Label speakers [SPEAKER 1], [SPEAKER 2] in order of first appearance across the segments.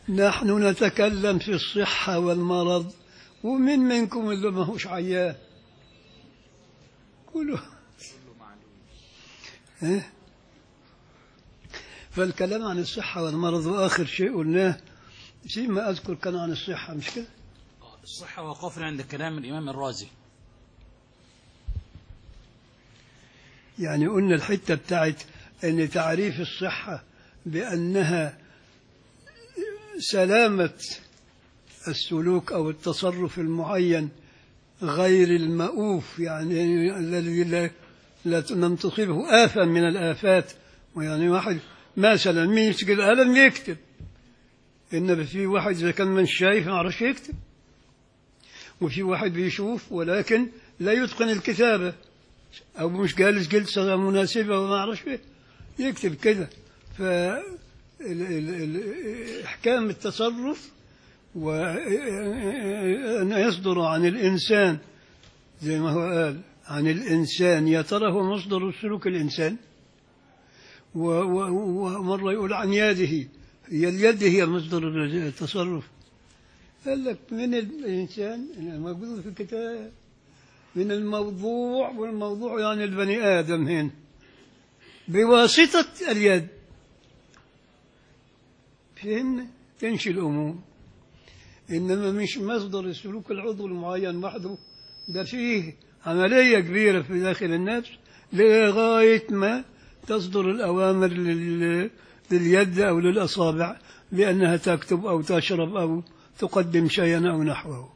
[SPEAKER 1] نحن نتكلم في الصحة والمرض ومن منكم اللي ما هوش عيان كله إيه؟ فالكلام عن الصحة والمرض وآخر شيء قلناه فيما أذكر كان عن الصحة مش كده
[SPEAKER 2] الصحة وقفنا عند كلام الإمام الرازي
[SPEAKER 1] يعني قلنا الحتة بتاعت أن تعريف الصحة بأنها سلامة السلوك أو التصرف المعين غير المؤوف يعني الذي لا, لا لم تصيبه آفة من الآفات ويعني واحد مثلا مين يمسك القلم يكتب إن في واحد إذا كان من شايف ما يعرفش يكتب وفي واحد بيشوف ولكن لا يتقن الكتابة أو مش جالس جلسة مناسبة وما يعرفش يكتب كده ف إحكام التصرف وأن يصدر عن الإنسان زي ما هو قال عن الإنسان يا ترى هو مصدر سلوك الإنسان و- و- ومرة يقول عن يده هي اليد هي مصدر التصرف قال لك من الإنسان موجود في الكتاب من الموضوع والموضوع يعني البني آدم هنا بواسطة اليد فهمنا تنشي الأمور إنما مش مصدر السلوك العضو المعين وحده ده فيه عملية كبيرة في داخل النفس لغاية ما تصدر الأوامر لل- لليد أو للأصابع بأنها تكتب أو تشرب أو تقدم شيئا أو نحوه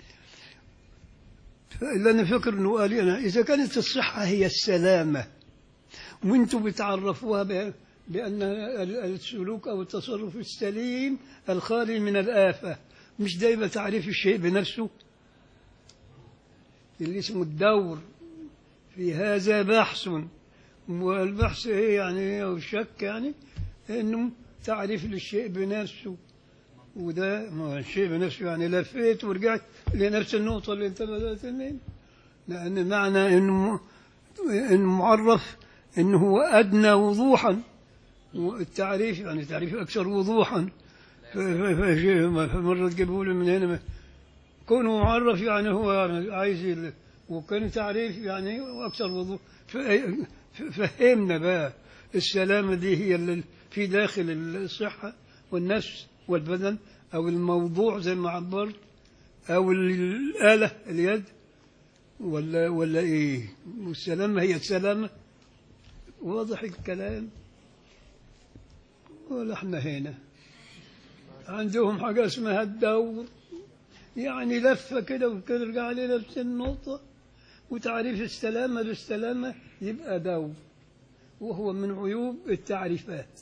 [SPEAKER 1] فإلا أنا فكر أنه قال أنا إذا كانت الصحة هي السلامة وانتم بتعرفوها ب- بأن ال- السلوك أو التصرف السليم الخالي من الآفة مش دايما تعريف الشيء بنفسه اللي اسمه الدور في هذا بحث والبحث ايه يعني او الشك يعني انه تعريف للشيء بنفسه وده ما هو الشيء بنفسه يعني لفيت ورجعت لنفس النقطة اللي انت بدأت منها لأن معنى انه انه معرف انه هو أدنى وضوحا والتعريف يعني تعريف أكثر وضوحا ف- ف- ف- فمرة تجيبوا لي من هنا كونه معرف يعني هو يعني عايز ال- وكان تعريف يعني أكثر وضوح ف- ف- فهمنا بقى السلامة دي هي اللي في داخل الصحة والنفس والبدن أو الموضوع زي ما عبرت أو الآلة اليد ولا ولا إيه والسلامة هي السلامة واضح الكلام ولا احنا هنا عندهم حاجة اسمها الدور يعني لفة كده وترجع لنفس النقطة وتعريف السلامة للسلامة يبقى دور وهو من عيوب التعريفات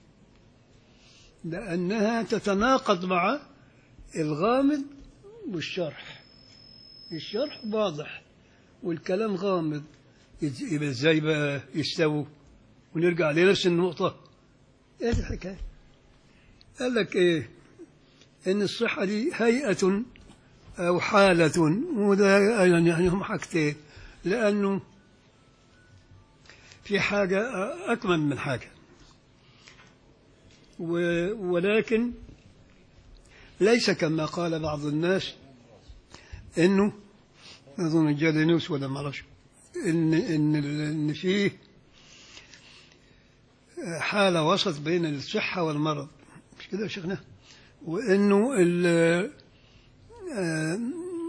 [SPEAKER 1] لأنها تتناقض مع الغامض والشرح الشرح واضح والكلام غامض يز- يبقى ازاي بقى يستووا ونرجع لنفس النقطة ايه الحكاية قال لك ايه ان الصحة دي هيئة او حالة وده يعني هم حاجتين لانه في حاجة اكمل من حاجة و- ولكن ليس كما قال بعض الناس انه اظن جالينوس ولا ما اعرفش ان ان ان فيه حاله وسط بين الصحه والمرض مش كده يا شيخنا وانه ال آه،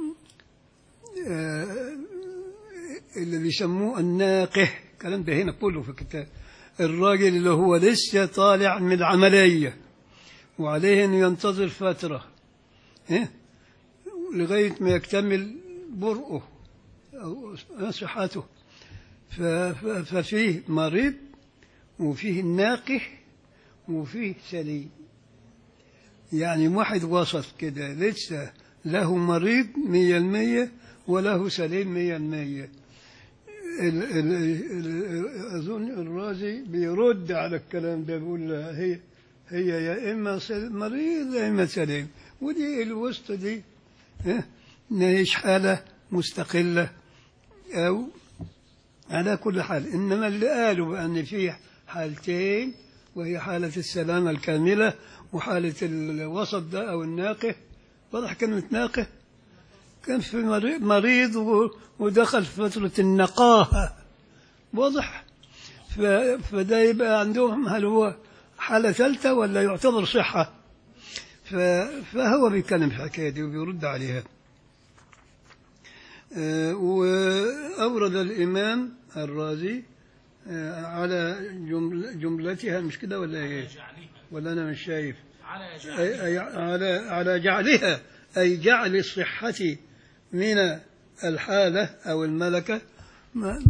[SPEAKER 1] آه، اللي بيسموه الناقه الكلام ده هنا كله في الكتاب الراجل اللي هو لسه طالع من العمليه وعليه انه ينتظر فتره إيه؟ لغايه ما يكتمل برؤه أو صحته ف- ف- ففيه مريض وفيه ناقح وفيه سليم يعني واحد وسط كده لسه له مريض مية المية وله سليم مية المية ال- ال- ال- أظن الرازي بيرد على الكلام ده بيقول لا هي هي يا إما سل- مريض يا إما سليم ودي الوسط دي ها، نعيش حالة مستقلة أو على كل حال إنما اللي قالوا بأن في حالتين وهي حالة السلامة الكاملة وحالة الوسط ده أو الناقه واضح كلمة ناقه كان في مري- مريض و- ودخل في فترة النقاهة واضح ف- فده يبقى عندهم هل هو حالة ثالثة ولا يعتبر صحة ف- فهو بيتكلم في الحكاية دي وبيرد عليها آه، وأورد الإمام الرازي آه، على جمل جملتها مش كده ولا إيه؟ ولا أنا مش شايف
[SPEAKER 2] على
[SPEAKER 1] أي أي على على جعلها أي جعل الصحة من الحالة أو الملكة ما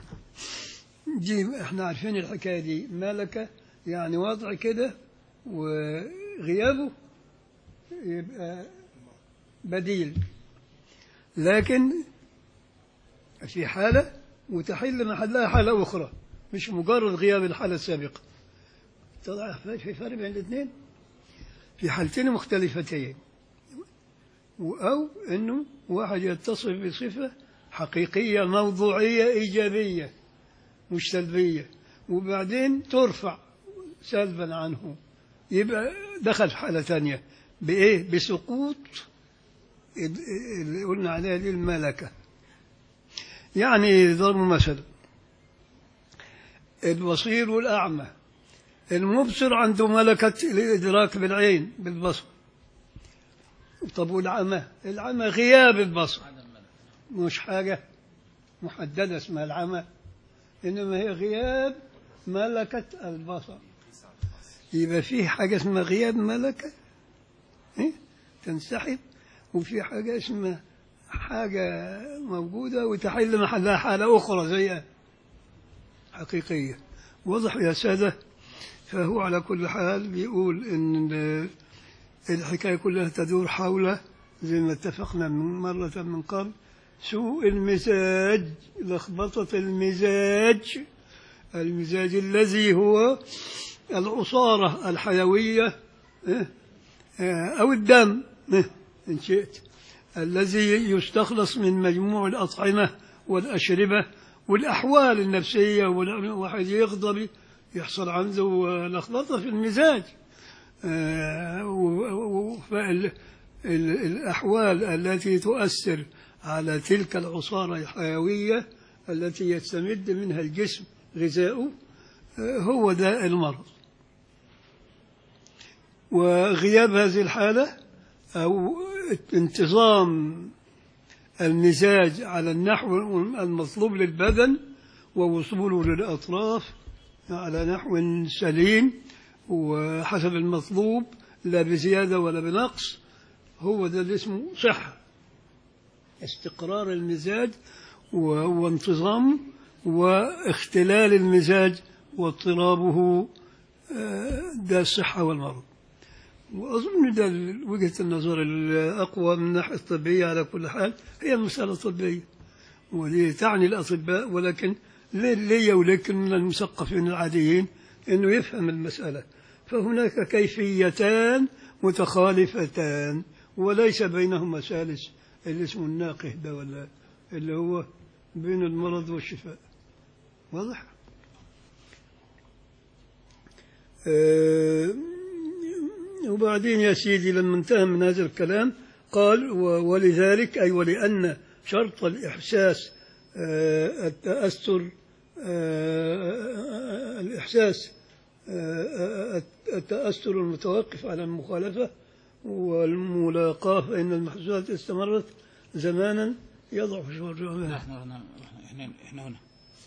[SPEAKER 1] دي احنا عارفين الحكاية دي ملكة يعني وضع كده وغيابه يبقى بديل لكن في حالة وتحل محلها حالة أخرى مش مجرد غياب الحالة السابقة طلع في فرق بين الاثنين في حالتين مختلفتين أو أنه واحد يتصف بصفة حقيقية موضوعية إيجابية مش سلبية وبعدين ترفع سلبا عنه يبقى دخل في حالة ثانية بإيه؟ بسقوط ال- اللي قلنا عليها دي الملكة يعني ضرب مثل البصير والأعمى المبصر عنده ملكة الإدراك بالعين بالبصر طب والعمى العمى غياب البصر مش حاجة محددة اسمها العمى إنما هي غياب ملكة البصر يبقى في حاجة اسمها غياب ملكة إيه؟ تنسحب وفي حاجة اسمها حاجة موجودة وتحل محلها حالة أخرى زيها حقيقية واضح يا سادة فهو على كل حال بيقول إن ال- الحكاية كلها تدور حول زي ما اتفقنا من مرة من قبل سوء المزاج لخبطة المزاج المزاج الذي هو العصارة الحيوية إيه؟ آه، أو الدم إيه؟ إن شئت الذي يستخلص من مجموع الأطعمة والأشربة والأحوال النفسية والواحد يغضب يحصل عنده آه، لخبطة في المزاج آه، و- و- فال- ال- الأحوال التي تؤثر على تلك العصارة الحيوية التي يستمد منها الجسم غذاؤه آه، هو ده المرض وغياب هذه الحالة أو انتظام المزاج على النحو المطلوب للبدن ووصوله للأطراف على نحو سليم وحسب المطلوب لا بزيادة ولا بنقص هو ده اللي اسمه صحة استقرار المزاج و- وانتظامه واختلال المزاج واضطرابه آه، ده الصحة والمرض وأظن ده وجهة النظر الأقوى من الناحية الطبية على كل حال هي المسألة الطبية ودي تعني الأطباء ولكن لي لي ولكن من المثقفين العاديين أنه يفهم المسألة فهناك كيفيتان متخالفتان وليس بينهما ثالث اللي اسمه الناقه ده ولا اللي هو بين المرض والشفاء واضح؟ آه، وبعدين يا سيدي لما انتهى من هذا الكلام قال و- ولذلك أي ولأن شرط الإحساس آه، التأثر آه، الإحساس آه، التأثر المتوقف على المخالفة والملاقاة فإن المحسوسات استمرت زمانا يضعف شعور منها
[SPEAKER 2] احنا هنا احنا احنا هنا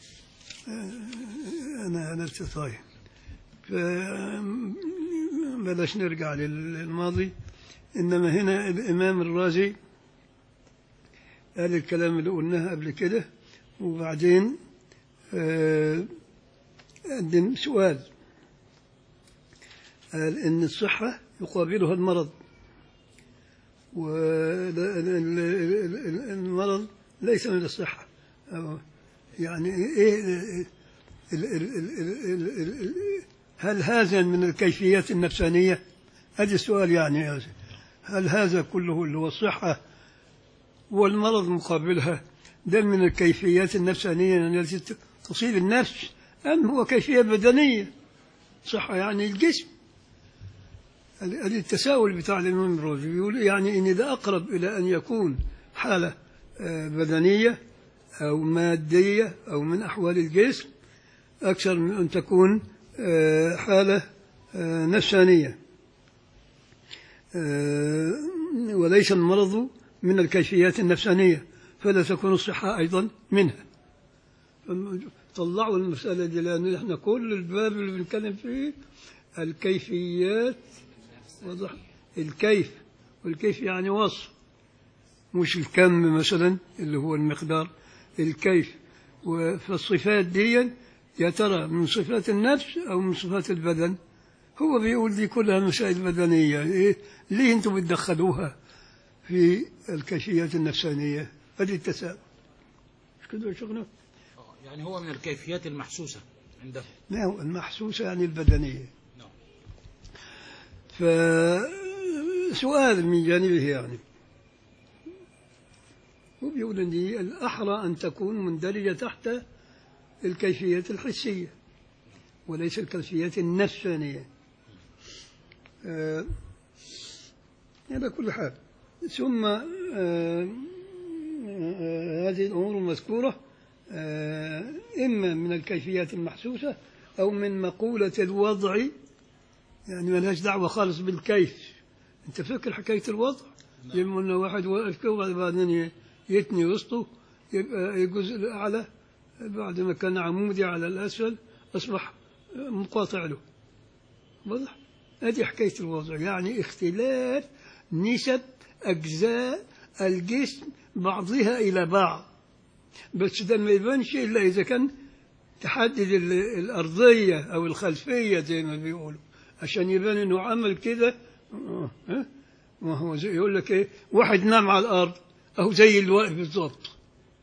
[SPEAKER 1] أنا أنا طيب ف- بلاش نرجع للماضي إنما هنا الإمام الرازي قال الكلام اللي قلناه قبل كده وبعدين آه، قدم سؤال قال إن الصحة يقابلها المرض والمرض ليس من الصحة أو يعني إيه ال- ال- ال- ال- ال- ال- ال- هل هذا من الكيفيات النفسانية؟ هذا السؤال يعني يا أخي. هل هذا كله اللي هو الصحة والمرض مقابلها ده من الكيفيات النفسانية التي تصيب النفس أم هو كيفية بدنية صحة يعني الجسم هذه التساؤل بتاع الإمام الرازي بيقول يعني إن ده أقرب إلى أن يكون حالة آه، بدنية أو مادية أو من أحوال الجسم أكثر من أن تكون آه، حالة آه، نفسانية آه، وليس المرض من الكيفيات النفسانية فلا تكون الصحة أيضا منها طلعوا المسألة دي لأن احنا كل الباب اللي بنتكلم فيه الكيفيات واضح الكيف والكيف يعني وصف مش الكم مثلا اللي هو المقدار الكيف فالصفات دي يا ترى من صفات النفس أو من صفات البدن هو بيقول دي كلها مسائل بدنية إيه؟ ليه أنتم بتدخلوها في الكيفيات النفسانية هذه التساؤل مش كده يا شيخنا
[SPEAKER 2] آه، يعني هو من الكيفيات المحسوسة عنده
[SPEAKER 1] ما هو المحسوسة يعني البدنية
[SPEAKER 2] نعم.
[SPEAKER 1] فسؤال من جانبه يعني هو بيقول ان دي الأحرى أن تكون مندرجة تحت الكيفيات الحسية وليس الكيفيات النفسانية آه، على كل حال ثم آه، آه، هذه الأمور المذكورة آه، إما من الكيفيات المحسوسة أو من مقولة الوضع يعني ما لهاش دعوة خالص بالكيف أنت فاكر حكاية الوضع لما أن واحد واقف كده وبعدين ي- يتني وسطه يبقى الجزء الأعلى بعد ما كان عمودي على الأسفل أصبح مقاطع له واضح هذه حكاية الوضع يعني اختلاف نسب أجزاء الجسم بعضها إلى بعض بس ده ما يبانش إلا إذا كان تحدد ال- الأرضية أو الخلفية زي ما بيقولوا عشان يبان إنه عمل كده آه، ها؟ ما هو زي يقول لك إيه واحد نام على الأرض أو زي الواقف بالظبط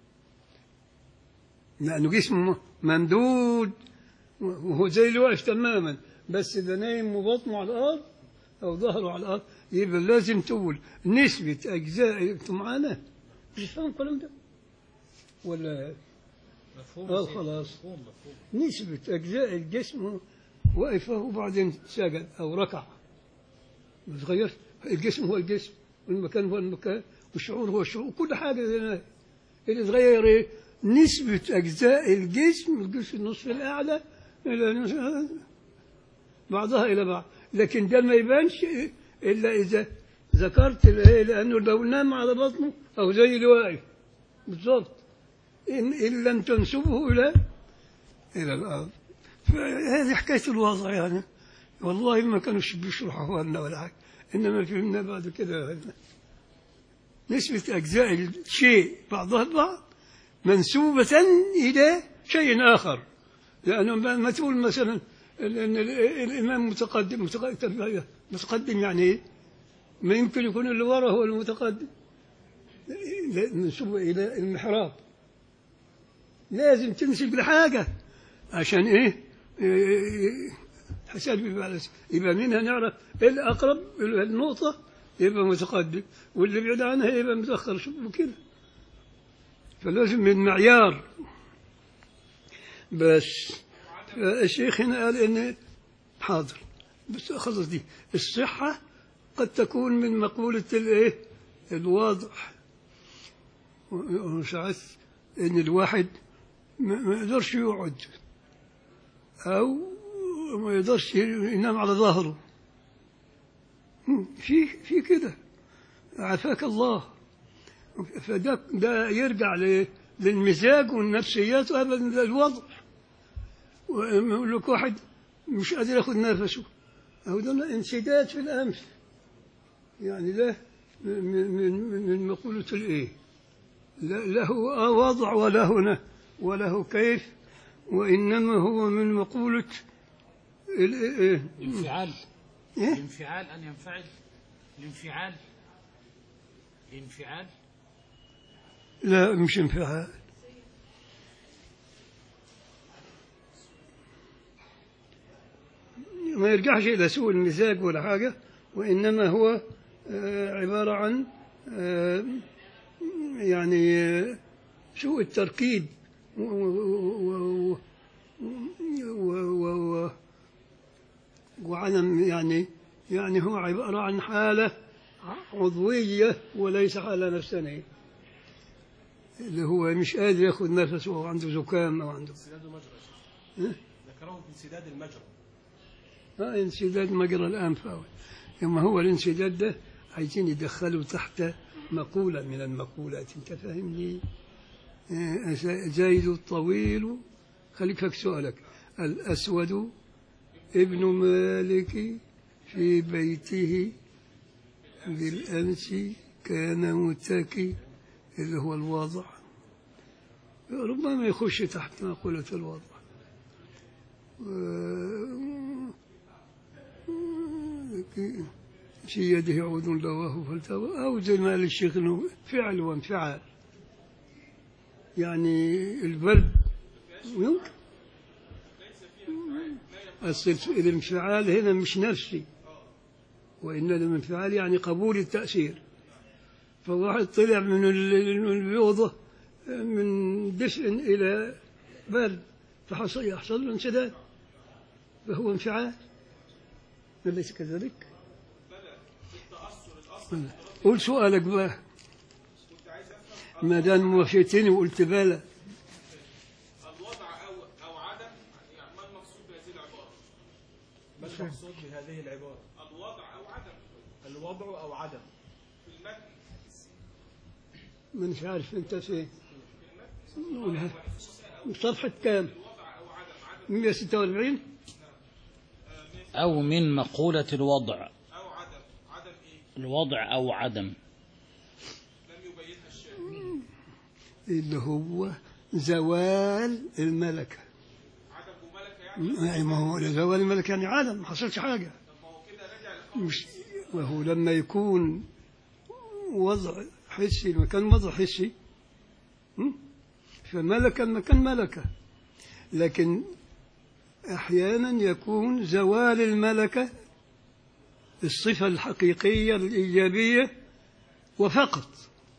[SPEAKER 1] لأنه جسمه ممدود وهو زي اللي واقف تماما بس إذا نايم وبطنه على الأرض أو ظهره على الأرض يبقى لازم تقول نسبة أجزاء أنتوا معانا مش فاهم الكلام ده ولا
[SPEAKER 2] مفهوم
[SPEAKER 1] آه،
[SPEAKER 2] سيدي،
[SPEAKER 1] خلاص.
[SPEAKER 2] مفهوم مفهوم
[SPEAKER 1] نسبة أجزاء الجسم وقف وبعدين سجد أو ركع ما تغيرش الجسم هو الجسم والمكان هو المكان والشعور هو الشعور كل حاجة زي ما هي. اللي تغير إيه؟ نسبة أجزاء الجسم الجسم النصف الأعلى إلى النصف بعضها إلى بعض لكن ده ما يبانش إلا إذا ذكرت الإيه؟ لأنه لو نام على بطنه أو زي اللي واقف بالضبط إن, إن لم تنسبه إلى إلى الأرض فهذه حكاية الوضع يعني والله ما كانوش بيشرحوا لنا ولا حاجة إنما فهمنا بعد كده نسبة أجزاء الشيء بعضها البعض منسوبة إلى شيء آخر لأنه ما ما تقول مثلا ال- إن ال- الإمام متقدم متقدم متقدم يعني إيه؟ ما يمكن يكون اللي ورا هو المتقدم لا، منسوب إلى المحراب لازم تنسب لحاجة عشان إيه؟ إيه، حساب يبقى يبقى منها نعرف الأقرب إلى النقطة يبقى متقدم واللي بعيد عنها يبقى متأخر شوف كده فلازم من معيار بس الشيخ هنا قال إن حاضر بس خلص دي الصحة قد تكون من مقولة الإيه الوضع وساعات إن الواحد ما ما يقدرش يقعد أو ما يقدرش ينام على ظهره في في كده عافاك الله فده ده يرجع ل- للمزاج والنفسيات وابدا الوضع ويقول لك واحد مش قادر ياخذ نفسه أو ده انسداد في الأنف يعني ده من من من مقولة الإيه لا- له وضع وله ن- وله كيف وإنما هو من مقولة الإيه
[SPEAKER 2] الانفعال
[SPEAKER 1] إيه؟
[SPEAKER 2] الانفعال أن ينفعل الانفعال الانفعال
[SPEAKER 1] لا مش انفعال ما يرجعش إلى سوء المزاج ولا حاجة وإنما هو آه، عبارة عن آه، يعني آه، سوء التركيب و- و- و- و- و- و- عدم يعني يعني هو عبارة عن حالة عضوية وليس حالة نفسانية اللي هو مش قادر ياخذ نفسه أو عنده زكام أو عنده
[SPEAKER 3] انسداد المجرى
[SPEAKER 1] ها؟
[SPEAKER 3] ذكره بانسداد المجرى
[SPEAKER 1] آه، انسداد مجرى الأنف أو لما هو الانسداد ده عايزين يدخلوا تحت مقولة من المقولات أنت فاهمني آه، زيد الطويل خليك فك سؤالك الأسود ابن مالك في بيته بالأمس كان متكي اللي هو الوضع ربما يخش تحت مقولة الوضع و- في يده عود لواه فالتوى أو زي ما قال الشيخ إنه فعل وانفعال يعني البرد يمكن أصل الانفعال هنا مش نفسي وإن الانفعال يعني قبول التأثير فواحد طلع من ال- من اليوضة من دفء إلى برد فحصل يحصل له انسداد فهو انفعال أليس كذلك؟ قول سؤالك بقى ما دام وفيتني وقلت بلى
[SPEAKER 4] الوضع او او عدم يعني ما المقصود بهذه العباره؟
[SPEAKER 3] ما المقصود بهذه العبارة
[SPEAKER 4] الوضع او عدم
[SPEAKER 3] الوضع أو عدم
[SPEAKER 4] في المتن
[SPEAKER 1] مش عارف انت فين قولها صفحة كام؟ 146
[SPEAKER 2] أو من مقولة الوضع
[SPEAKER 4] او عدم عدم ايه؟
[SPEAKER 2] الوضع أو عدم
[SPEAKER 4] لم يبينها الشارع
[SPEAKER 1] اللي هو زوال الملكة
[SPEAKER 4] عدم وملكه يعني
[SPEAKER 1] ما هو زوال الملكة يعني عدم ما حصلش حاجة
[SPEAKER 4] ما هو كده راجع لقول
[SPEAKER 1] مش وهو لما يكون وضع حسي المكان وضع حسي م? فملكا مكان ملكة لكن أحيانا يكون زوال الملكة الصفة الحقيقية الإيجابية وفقط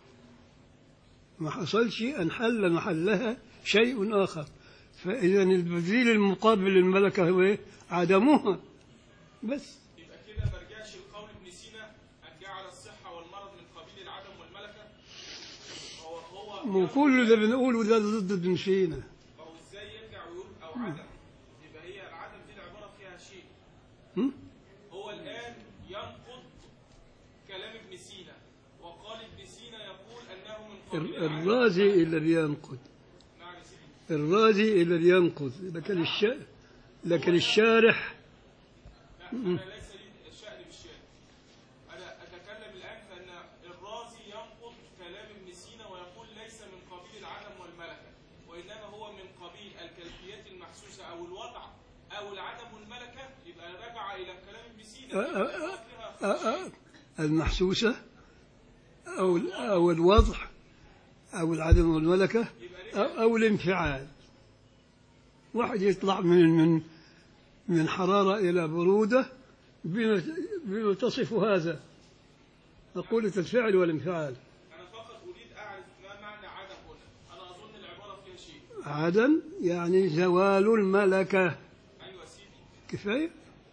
[SPEAKER 1] ما حصلش أن حل محلها شيء آخر فإذا البديل المقابل للملكة هو إيه؟ عدمها بس
[SPEAKER 4] يبقى كده ما رجعش لقول ابن سينا ان جعل الصحه والمرض من قبيل العدم والملكه هو هو
[SPEAKER 1] مو كل ده بنقوله ده ضد ابن سينا
[SPEAKER 4] ما هو ازاي يرجع ويقول او عدم يبقى هي العدم دي العباره فيها شيء
[SPEAKER 1] م?
[SPEAKER 4] هو الآن ينقض كلام ابن سينا وقال ابن سينا يقول أنه من قبيل
[SPEAKER 1] ال-
[SPEAKER 4] العدم.
[SPEAKER 1] الرازي اللي بينقد
[SPEAKER 4] نعم يا سيدي
[SPEAKER 1] الرازي اللي بينقد لكن الش... لكن الشارح
[SPEAKER 4] لا أنا ليس لي الشأن بالشأن أنا أتكلم الآن فأن الرازي ينقض كلام ابن سينا ويقول ليس من قبيل العدم والملكة وإنما هو من قبيل الكيفيات المحسوسة أو الوضع أو العدم والملكة يبقى رجع إلى كلام ابن سينا
[SPEAKER 1] أ- أ-
[SPEAKER 4] يبقى فيها
[SPEAKER 1] أ- أ- المحسوسة أو ال- أو الوضع أو العدم والملكة أو, أو الانفعال واحد يطلع من من من حرارة إلى برودة بما بما تصف هذا مقولة الفعل والانفعال
[SPEAKER 4] أنا فقط أريد أعرف ما معنى عدم هنا أنا أظن العبارة فيها شيء
[SPEAKER 1] عدم يعني زوال الملكة
[SPEAKER 4] أيوة سيدي
[SPEAKER 1] كفاية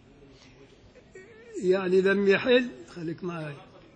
[SPEAKER 1] يعني لم يحل خليك معي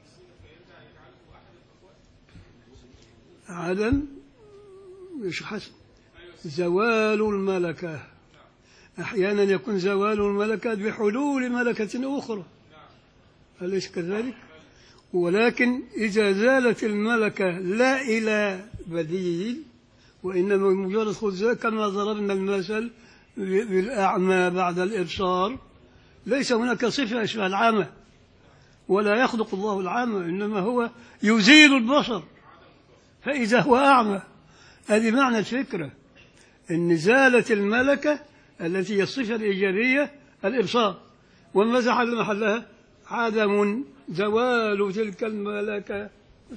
[SPEAKER 1] عدم مش حسن زوال الملكة أحيانا يكون زوال الملكة بحلول ملكة أخرى أليس كذلك؟ ولكن إذا زالت الملكة لا إلى بديل وإنما مجرد خذ كما ضربنا المثل بالأعمى بعد الإبصار ليس هناك صفة اسمها العامة ولا يخلق الله العامة إنما هو يزيل البصر فإذا هو أعمى هذه معنى الفكرة إن زالت الملكة التي هي الصفة الإيجابية الإبصار وماذا حل محلها عدم زوال تلك الملكة بس.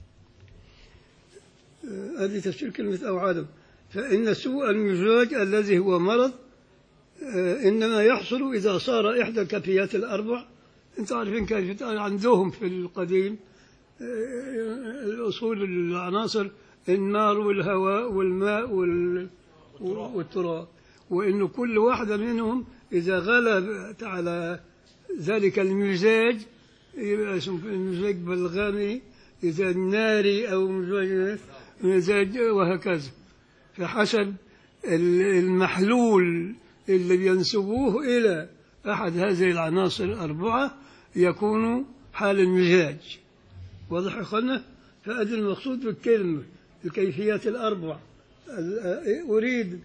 [SPEAKER 1] آه، هذه تفسير كلمة أو عدم فإن سوء المزاج الذي هو مرض آه، إنما يحصل إذا صار إحدى الكافيات الأربع أنت عارفين كيف عندهم في القديم آه، الأصول العناصر النار والهواء والماء وال- والتراب وإن كل واحدة منهم إذا غلبت على ذلك المزاج يبقى اسمه مزاج بلغمي مزاج ناري أو مزاج مزاج وهكذا فحسب ال- المحلول اللي بينسبوه إلى أحد هذه العناصر الأربعة يكون حال المزاج واضح يا أخوانا فأدي المقصود بالكلمة الكيفيات الأربع ال- أريد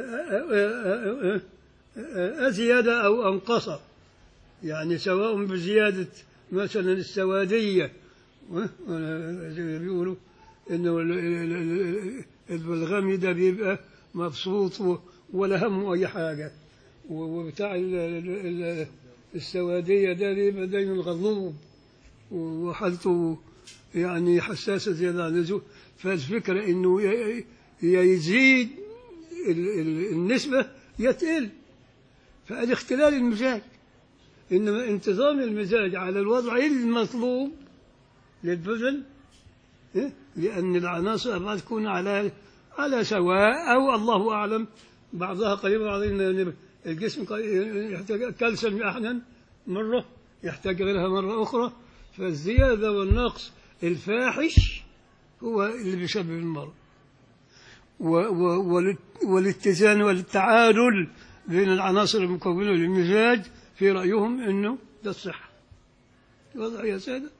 [SPEAKER 1] أزيادة أو أنقص يعني سواء بزيادة مثلا السوادية زي ما بيقولوا إنه ال- ال- ال- البلغمي ده بيبقى مبسوط و- ولا همه أي حاجة و- وبتاع ال- ال- ال- السوادية ده بيبقى دايما غضوب وحالته يعني حساسة زيادة عن اللزوم فالفكرة إنه ي- يا يزيد ال- ال- النسبة يتقل فهذا اختلال المزاج إنما انتظام المزاج على الوضع المطلوب للبذل إيه؟ لأن العناصر أربعة تكون على على سواء أو الله أعلم بعضها قريب بعض إن الجسم قد- يحتاج كالسيوم أحيانا مرة يحتاج غيرها مرة أخرى فالزيادة والنقص الفاحش هو اللي بيسبب المرض و- و- وال- والاتزان والتعادل بين العناصر المكونة للمزاج في رأيهم أنه ده الصحة واضح يا سادة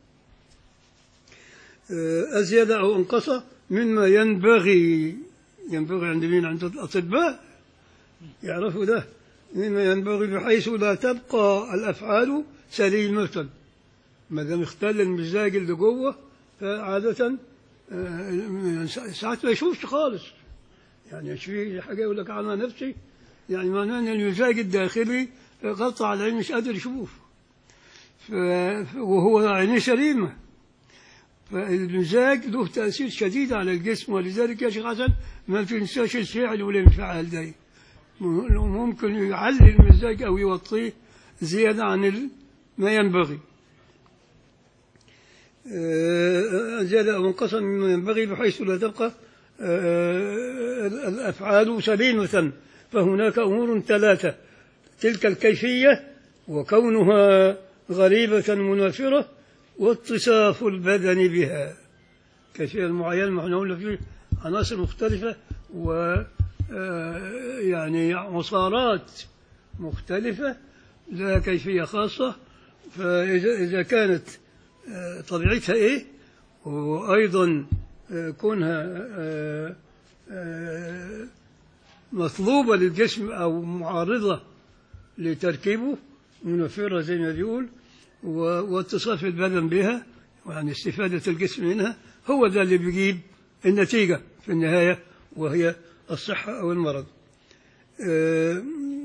[SPEAKER 1] آه، أزيد أو انقص مما ينبغي ينبغي عند مين عند الأطباء يعرفوا ده مما ينبغي بحيث لا تبقى الأفعال سليمة ما دام اختل المزاج اللي جوه فعادة آه، ساعات ما يشوفش خالص يعني مش في حاجة يقول لك عنها نفسي يعني معناه ان المزاج الداخلي غطى على العين مش قادر يشوف ف... وهو عينيه سليمة فالمزاج له تأثير شديد على الجسم ولذلك يا شيخ حسن ما تنساش الفعل والانفعال ده ممكن يعلي المزاج أو يوطيه زيادة عن ال- ما ينبغي آه، زيادة أو انقصا مما ينبغي بحيث لا تبقى آه، الأفعال سليمة فهناك أمور ثلاثة تلك الكيفية وكونها غريبة منافرة واتصاف البدن بها كيفية معينة ما احنا قلنا فيه عناصر مختلفة و آه، يعني عصارات مختلفة لها كيفية خاصة فإذا إذا كانت آه، طبيعتها إيه وأيضا آه، كونها آه، آه، مطلوبة للجسم أو معارضة لتركيبه منفرة زي ما بيقول و- واتصاف البدن بها يعني استفادة الجسم منها هو ده اللي بيجيب النتيجة في النهاية وهي الصحة أو المرض آه،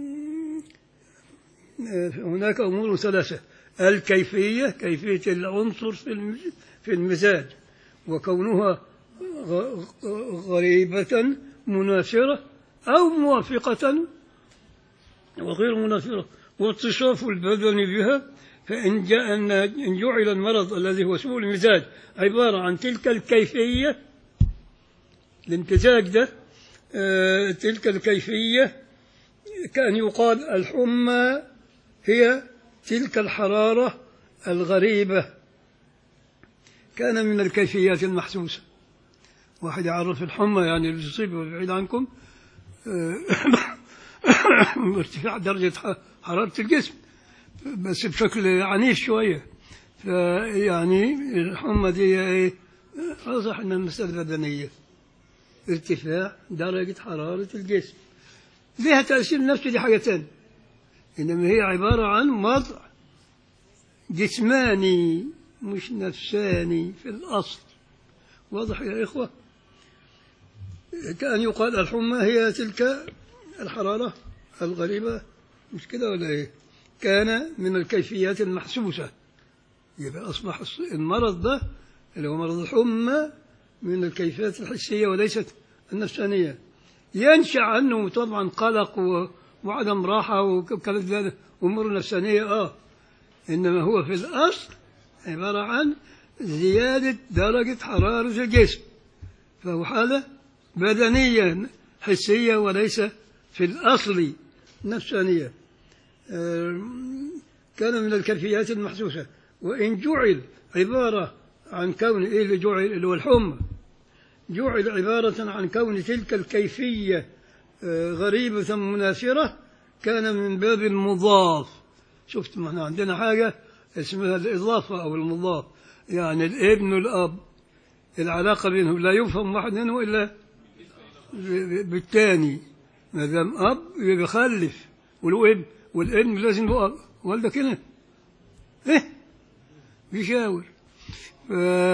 [SPEAKER 1] آه، هناك أمور ثلاثة الكيفية كيفية العنصر في المز- في المزاج وكونها غ- غ- غريبة منافرة أو موافقة وغير منافرة واتصاف البدن بها فإن جاء أن إن جعل المرض الذي هو سوء المزاج عبارة عن تلك الكيفية الامتزاج ده آه، تلك الكيفية كأن يقال الحمى هي تلك الحرارة الغريبة كان من الكيفيات المحسوسة واحد يعرف الحمى يعني اللي يصيب بعيد عنكم آه، ارتفاع درجة ح- حرارة الجسم بس بشكل عنيف شوية فيعني الحمى دي ايه واضح ان المسألة بدنية ارتفاع درجة حرارة الجسم لها تأثير نفسي دي حاجة تانية إنما هي عبارة عن وضع جسماني مش نفساني في الأصل واضح يا إخوة كأن يقال الحمى هي تلك الحرارة الغريبة مش كده ولا إيه كان من الكيفيات المحسوسة يبقى أصبح الص- المرض ده اللي هو مرض الحمى من الكيفيات الحسية وليست النفسانية ينشأ عنه طبعا قلق و- وعدم راحة وكلام ذلك أمور نفسانية آه إنما هو في الأصل عبارة عن زيادة درجة حرارة الجسم فهو حالة بدنية حسية وليس في الأصل نفسانية آم، كان من الكيفيات المحسوسة وإن جعل عبارة عن كون إيه اللي جعل اللي هو الحمى جعل عبارة عن كون تلك الكيفية آه، غريبة مناثرة كان من باب المضاف شفت ما احنا عندنا حاجة اسمها الإضافة أو المضاف يعني الابن والأب العلاقة بينهم لا يفهم واحد منهم إلا ب- ب- بالتاني ما دام أب يبقى بيخلف والابن والابن لازم يبقى أب. والدك هنا إيه بيشاور ف...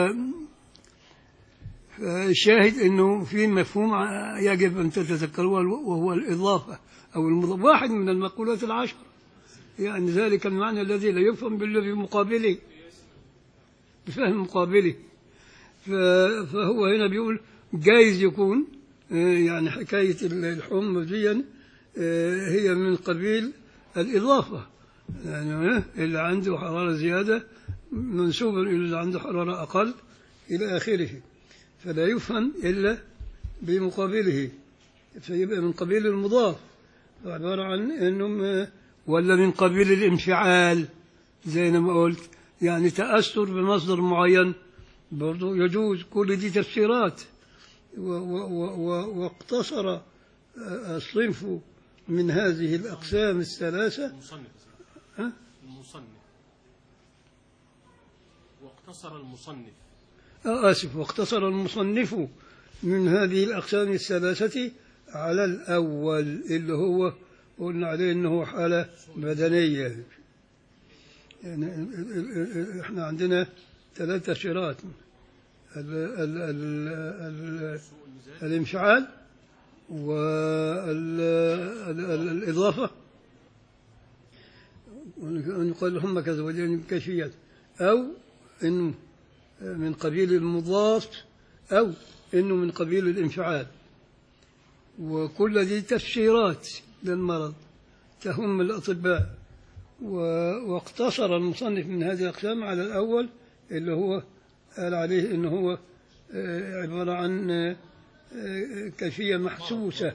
[SPEAKER 1] فالشاهد انه في مفهوم ع- يجب ان تتذكروه وهو الاضافه او المضاف واحد من المقولات العشر يعني ذلك المعنى الذي لا يفهم بالذي مقابله بفهم مقابله ف- فهو هنا بيقول جايز يكون آه، يعني حكاية الحمى دي آه، هي من قبيل الإضافة يعني آه، اللي عنده حرارة زيادة منسوب إلى اللي عنده حرارة أقل إلى آخره فلا يفهم إلا بمقابله فيبقى من قبيل المضاف عبارة عن أنهم آه، ولا من قبيل الانفعال زي ما قلت يعني تأثر بمصدر معين برضو يجوز كل دي تفسيرات و- و- و- و- واقتصر آه، الصنف من هذه الأقسام الثلاثة
[SPEAKER 3] المصنف
[SPEAKER 1] ها؟
[SPEAKER 3] المصنف واقتصر المصنف
[SPEAKER 1] آه، آسف واقتصر المصنف من هذه الأقسام الثلاثة على الأول اللي هو قلنا عليه أنه حالة بدنية يعني ال- ال- ال- احنا عندنا ثلاث تفسيرات ال ال ال ال الانفعال والإضافة أن يقال هم كذا ولين كيفيات أو إنه من قبيل المضاف أو إنه من قبيل الانفعال وكل دي تفسيرات للمرض تهم الأطباء و- واقتصر المصنف من هذه الأقسام على الأول اللي هو قال عليه إنه هو آه، عبارة عن آه، آه، كيفية محسوسة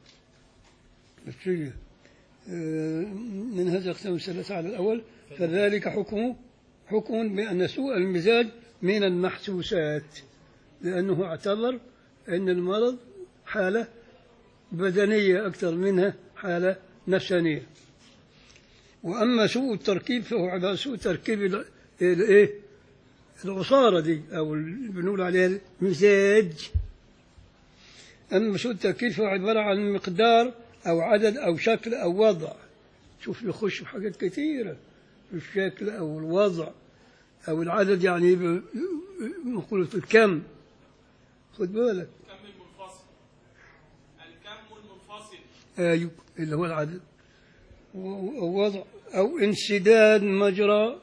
[SPEAKER 1] نفسية آه، من هذه الأقسام الثلاثة على الأول فذلك حكمه حكم بأن سوء المزاج من المحسوسات لأنه اعتبر أن المرض حالة بدنية أكثر منها حالة نفسانية وأما سوء التركيب فهو على سوء تركيب ال- الإيه العصارة دي أو اللي بنقول عليها المزاج أما سوء التركيب فهو عبارة عن مقدار أو عدد أو شكل أو وضع شوف يخش في حاجات كثيرة الشكل أو الوضع أو العدد يعني ب- مقولة الكم خد بالك
[SPEAKER 4] الكم المنفصل الكم المنفصل
[SPEAKER 1] أيوه اللي هو العدد و- ووضع أو انسداد مجرى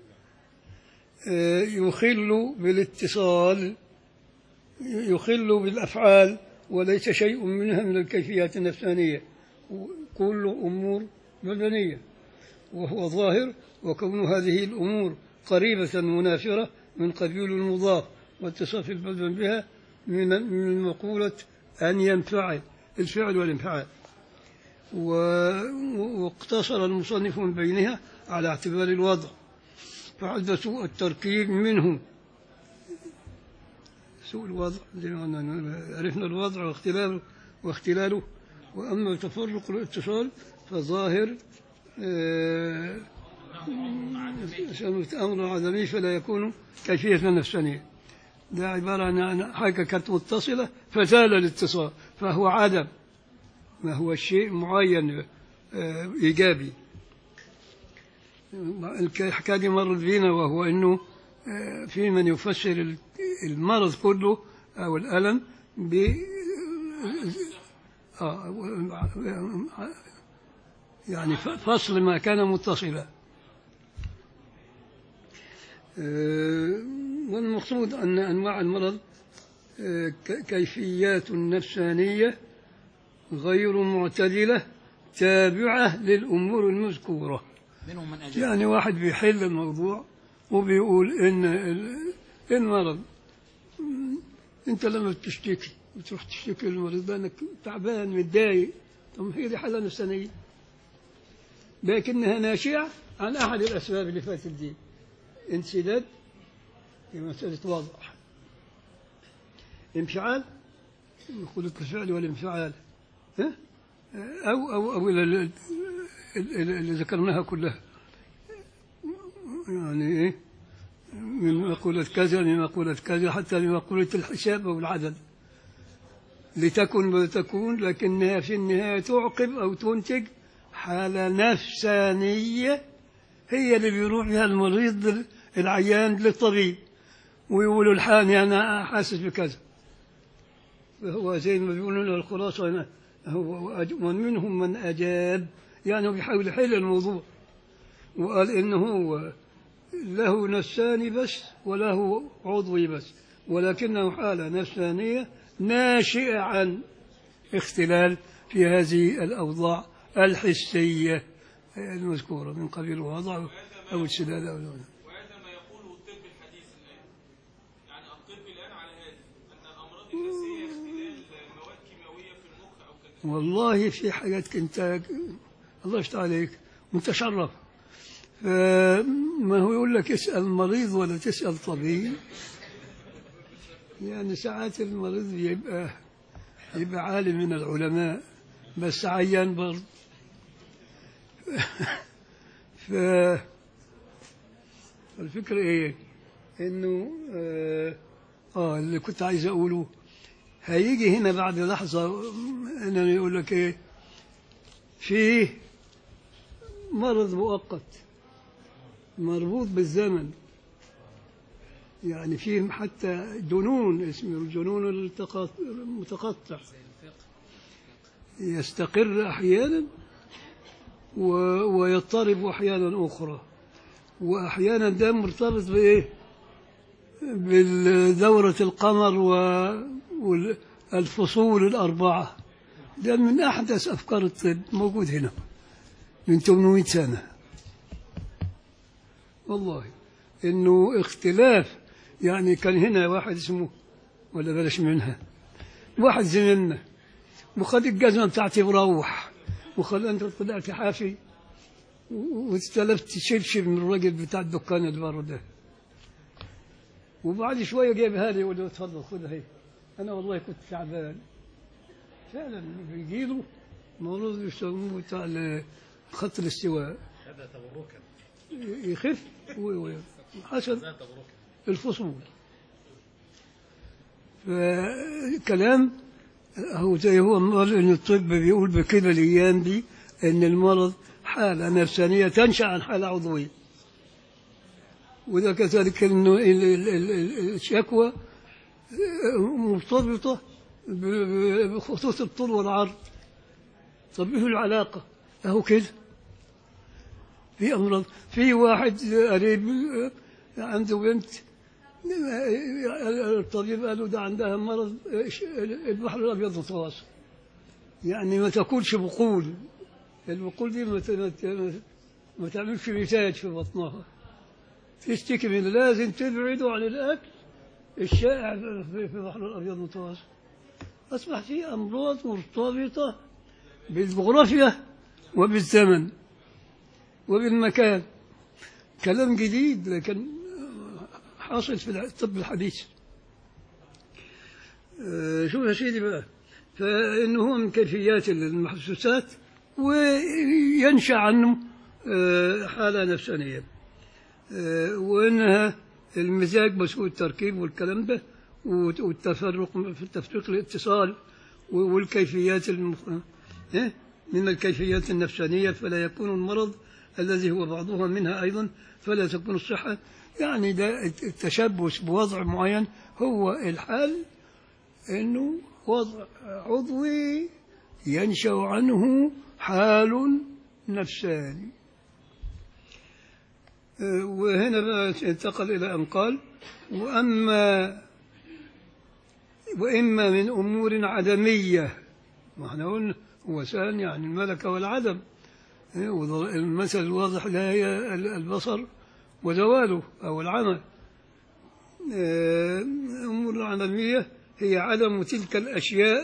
[SPEAKER 1] آه، يخل بالاتصال يخل بالأفعال وليس شيء منها من الكيفيات النفسانية كل أمور بدنية وهو ظاهر وكون هذه الأمور قريبة منافرة من قبيل المضاف واتصاف البدن بها من من مقولة أن ينفعل الفعل والانفعال و- واقتصر المصنف من بينها على اعتبار الوضع فعد سوء التركيب منه سوء الوضع زي ما قلنا، عرفنا الوضع واختلاله واختلاله وأما تفرق الاتصال فظاهر آه، أمر عدمي فلا يكون كيفية نفسانية ده عبارة عن- عن حاجة كانت متصلة فزال الاتصال فهو عدم ما هو شيء معين آه، إيجابي الحكاية دي مرت بينا وهو أنه آه، في من يفسر ال- المرض كله أو الألم ب آه، و- يعني ف- فصل ما كان متصلا آه، والمقصود أن أنواع المرض آه، ك- كيفيات نفسانية غير معتدلة تابعة للأمور المذكورة
[SPEAKER 2] منهم من أجاب
[SPEAKER 1] يعني واحد بيحل الموضوع وبيقول إن ال- المرض م، أنت لما بتشتكي بتروح تشتكي للمريض ده إنك تعبان متضايق طب هي دي حالة نفسانية لكنها ناشئة عن أحد الأسباب اللي فاتت دي انسداد في مسألة وضع انفعال مقولة الفعل والانفعال ها؟ أو أو أو ال- ال- ال- ال- اللي ذكرناها كلها يعني إيه من مقولة كذا من مقولة كذا حتى من مقولة الحساب أو العدد لتكن ما تكون لكنها في النهاية تعقب أو تنتج حالة نفسانية هي اللي بيروح بها المريض العيان للطبيب ويقولوا الحاني أنا حاسس بكذا فهو زي ما بيقولون الخلاصة هنا هو وأج- ومنهم من أجاب يعني هو بيحاول يحل الموضوع وقال إنه هو له نفساني بس وله عضوي بس ولكنه حالة نفسانية ناشئة عن اختلال في هذه الأوضاع الحسية المذكورة من قبيل الوضع أو السداد أو الوضع.
[SPEAKER 4] وهذا ما يقوله الطب الحديث الآن يعني الطب الآن على هذا أن الأمراض النفسية اختلال مواد كيماوية في المخ أو كذا
[SPEAKER 1] والله في حاجات كنت الله يفتح عليك وانت شرف فما هو يقول لك اسأل مريض ولا تسأل طبيب يعني ساعات المريض يبقى يبقى عالم من العلماء بس عيان برضه ف الفكرة ايه انه آه, اه اللي كنت عايز اقوله هيجي هنا بعد لحظة انه يقول لك ايه فيه مرض مؤقت مربوط بالزمن يعني فيه حتى جنون اسمه الجنون التقط- المتقطع يستقر أحيانا و- ويضطرب أحيانا أخرى وأحيانا ده مرتبط بإيه بالدورة القمر والفصول الأربعة ده من أحدث أفكار الطب موجود هنا من 800 سنة والله إنه اختلاف يعني كان هنا واحد اسمه ولا بلاش منها واحد زميلنا وخد الجزمة بتاعتي وروح وخد أنت طلعت حافي و- واستلفت شبشب من الراجل بتاع الدكان اللي بره ده وبعد شوية جايبها لي يقول له اتفضل خدها هي أنا والله كنت تعبان فعلا بيجي له مرض يسموه بتاع ال- خط الاستواء
[SPEAKER 2] هذا تبركا
[SPEAKER 1] يخف و- و- حسب
[SPEAKER 2] هذا تبركا
[SPEAKER 1] الفصول فكلام هو زي هو قال ان الطب بيقول بكده الايام دي ان المرض حاله نفسانيه تنشا عن حاله عضويه وده كذلك انه ال- ال- ال- ال- الشكوى مرتبطه ب- ب- بخطوط الطول والعرض طب ايه العلاقه؟ اهو كده في امراض في واحد قريب عنده بنت الطبيب قال له ده عندها مرض البحر الابيض متواصل يعني ما تاكلش بقول البقول دي ما ت- ما ت- ما تعملش نتاج في بطنها تشتكي من لازم تبعدوا عن الاكل الشائع في في البحر الابيض المتوسط اصبح في امراض مرتبطه بالجغرافيا وبالزمن وبالمكان كلام جديد لكن حاصل في الطب الحديث آه، شوف يا سيدي بقى فإنه هو من كيفيات المحسوسات وينشأ عنه آه، حالة نفسانية آه، وإنها المزاج مسؤول التركيب والكلام ده والت- والتفرق في التفريق الاتصال والكيفيات المخ... إيه؟ من الكيفيات النفسانية فلا يكون المرض الذي هو بعضها منها أيضا فلا تكون الصحة يعني ده التشبث بوضع معين هو الحال أنه وضع عضوي ينشأ عنه حال نفساني آه، وهنا بقى انتقل إلى أن قال وأما وإما من أمور عدمية ما احنا قلنا هو سان يعني الملكة والعدم إيه، وض- المثل الواضح لا هي ال- البصر وزواله أو العمى آه، أمور العدمية هي عدم تلك الأشياء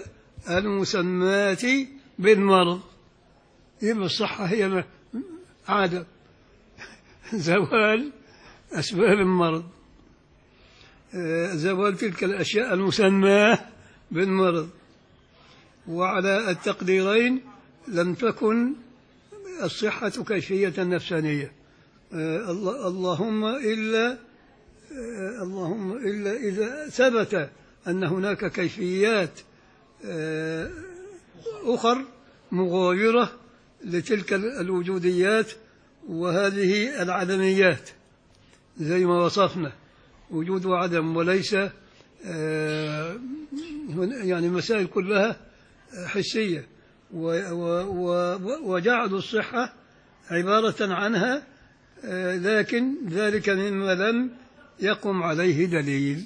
[SPEAKER 1] المسماة بالمرض يبقى الصحة هي ما- عدم زوال أسباب المرض آه، زوال تلك الأشياء المسماة بالمرض وعلى التقديرين لم تكن الصحة كيفية نفسانية آه، الله- اللهم إلا آه، اللهم إلا إذا ثبت أن هناك كيفيات آه، أخر مغايرة لتلك الوجوديات وهذه العدميات زي ما وصفنا وجود وعدم وليس آه، هن- يعني مسائل كلها حسية و- و- و- وجعلوا الصحة عبارة عنها آه، لكن ذلك مما لم يقم عليه دليل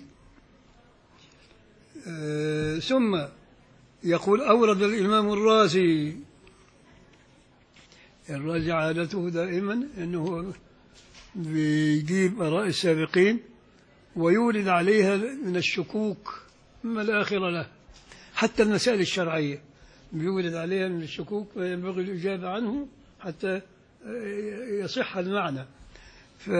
[SPEAKER 1] آه، ثم يقول أورد الإمام الرازي الرازي عادته دائما أنه بيجيب آراء السابقين ويولد عليها من الشكوك مما لا آخر له حتى المسائل الشرعية بيولد عليها من الشكوك فينبغي الإجابة عنه حتى يصح المعنى ف...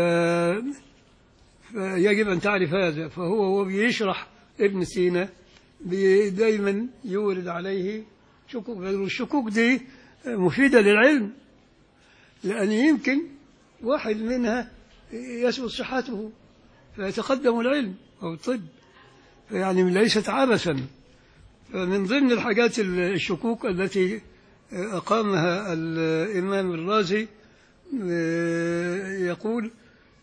[SPEAKER 1] فيجب أن تعرف هذا فهو هو بيشرح ابن سينا بي- دايما يورد عليه شكوك والشكوك دي مفيدة للعلم لأن يمكن واحد منها يثبت صحته فيتقدم العلم أو الطب يعني ليست عبثا فمن ضمن الحاجات الشكوك التي أقامها الإمام الرازي يقول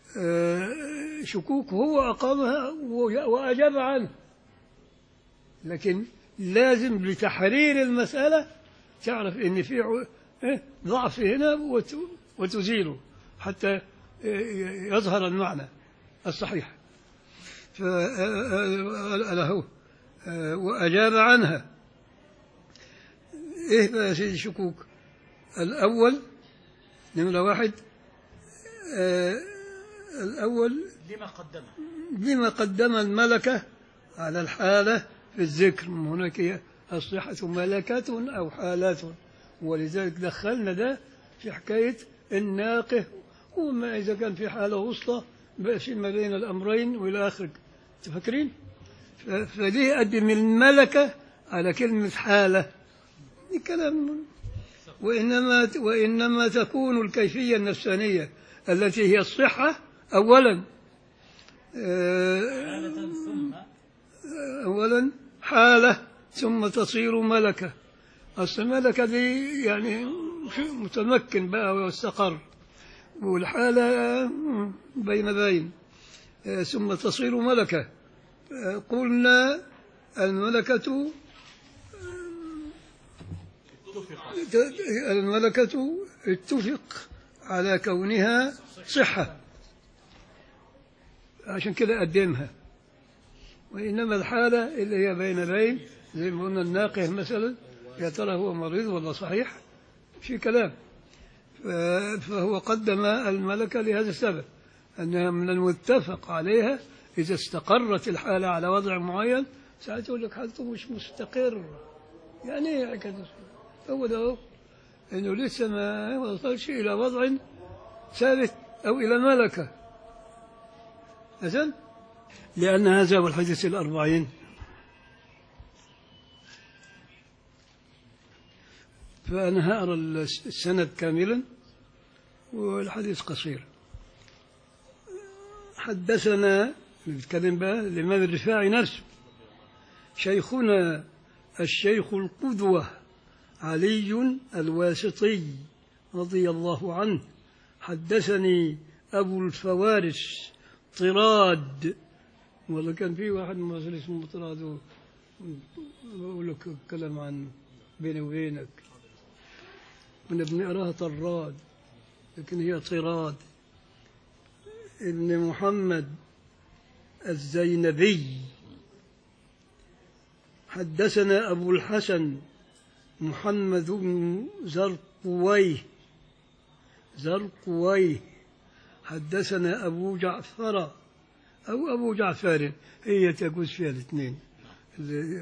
[SPEAKER 1] شكوك هو أقامها وأجاب عنه لكن لازم لتحرير المسألة تعرف إن في ع- إيه؟ ضعف هنا وت- وتزيله حتى يظهر المعنى الصحيح فله وأجاب عنها إيه بقى يا سيدي الشكوك الأول نمرة واحد آه، الأول
[SPEAKER 2] لما قدمها
[SPEAKER 1] بما قدم الملكة على الحالة في الذكر هناك هي الصحة ملكة أو حالات ولذلك دخلنا ده في حكاية الناقه وما إذا كان في حالة وسطى بقى في ما بين الأمرين وإلى آخره تفكرين ف- فليه قدم الملكة على كلمة حالة دي كلام وإنما وإنما تكون الكيفية النفسانية التي هي الصحة أولا آه،
[SPEAKER 2] ثم
[SPEAKER 1] أولا حالة ثم تصير ملكة أصل الملكة دي يعني شيء متمكن بقى واستقر والحالة مم، بين بين آه، ثم تصير ملكة آه، قلنا الملكة ت- الملكة اتفق على كونها صحة عشان كده قدمها وإنما الحالة اللي هي بين بين زي ما قلنا الناقه مثلا يا ترى هو مريض ولا صحيح في كلام ف- فهو قدم الملكة لهذا السبب أنها من المتفق عليها إذا استقرت الحالة على وضع معين ساعات يقول لك حالته مش مستقر يعني ايه حكاية هو ده هو انه لسه ما وصلش الى وضع ثابت او الى ملكه مثلا لان هذا هو الحديث الاربعين فانا هقرا السند كاملا والحديث قصير حدثنا نتكلم بقى الامام الرفاعي نفسه شيخنا الشيخ القدوة علي الواسطي رضي الله عنه حدثني أبو الفوارس طراد والله كان في واحد مصري اسمه طراد و- بقول لك كلام عنه بيني وبينك كنا بنقراها طراد لكن هي طراد ابن محمد الزينبي حدثنا أبو الحسن محمد بن زرقويه زرقويه حدثنا أبو جعفر أو أبو جعفر هي تجوز فيها الاثنين ال-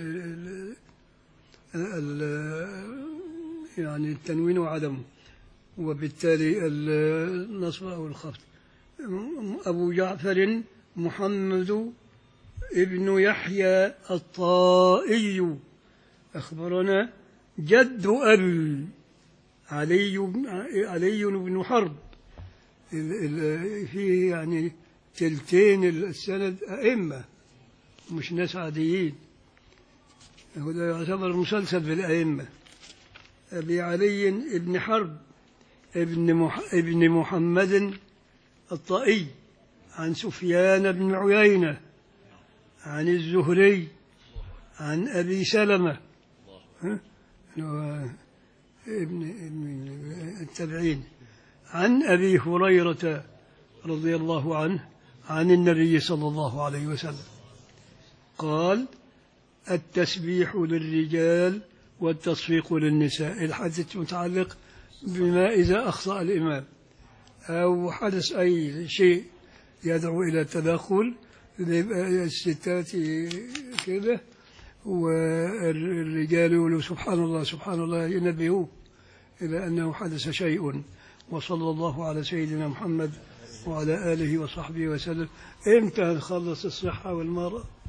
[SPEAKER 1] ال- ال- يعني التنوين وعدمه وبالتالي ال- النصب أو الخفض أبو جعفر محمد ابن يحيى الطائي أخبرنا جد أبي علي بن علي بن حرب ال- ال- فيه يعني تلتين السند أئمة مش ناس عاديين هو ده يعتبر مسلسل بالأئمة أبي علي بن حرب ابن مح ابن محمد الطائي عن سفيان بن عيينة عن الزهري عن أبي سلمة ها؟ هو ابن ابن التابعين عن أبي هريرة رضي الله عنه عن النبي صلى الله عليه وسلم قال التسبيح للرجال والتصفيق للنساء الحديث متعلق بما إذا أخطأ الإمام أو حدث أي شيء يدعو إلى التدخل يبقى الستات كده والرجال يقولوا سبحان الله سبحان الله ينبهوه إلى أنه حدث شيء وصلى الله على سيدنا محمد وعلى آله وصحبه وسلم إمتى نخلص الصحة والمرأة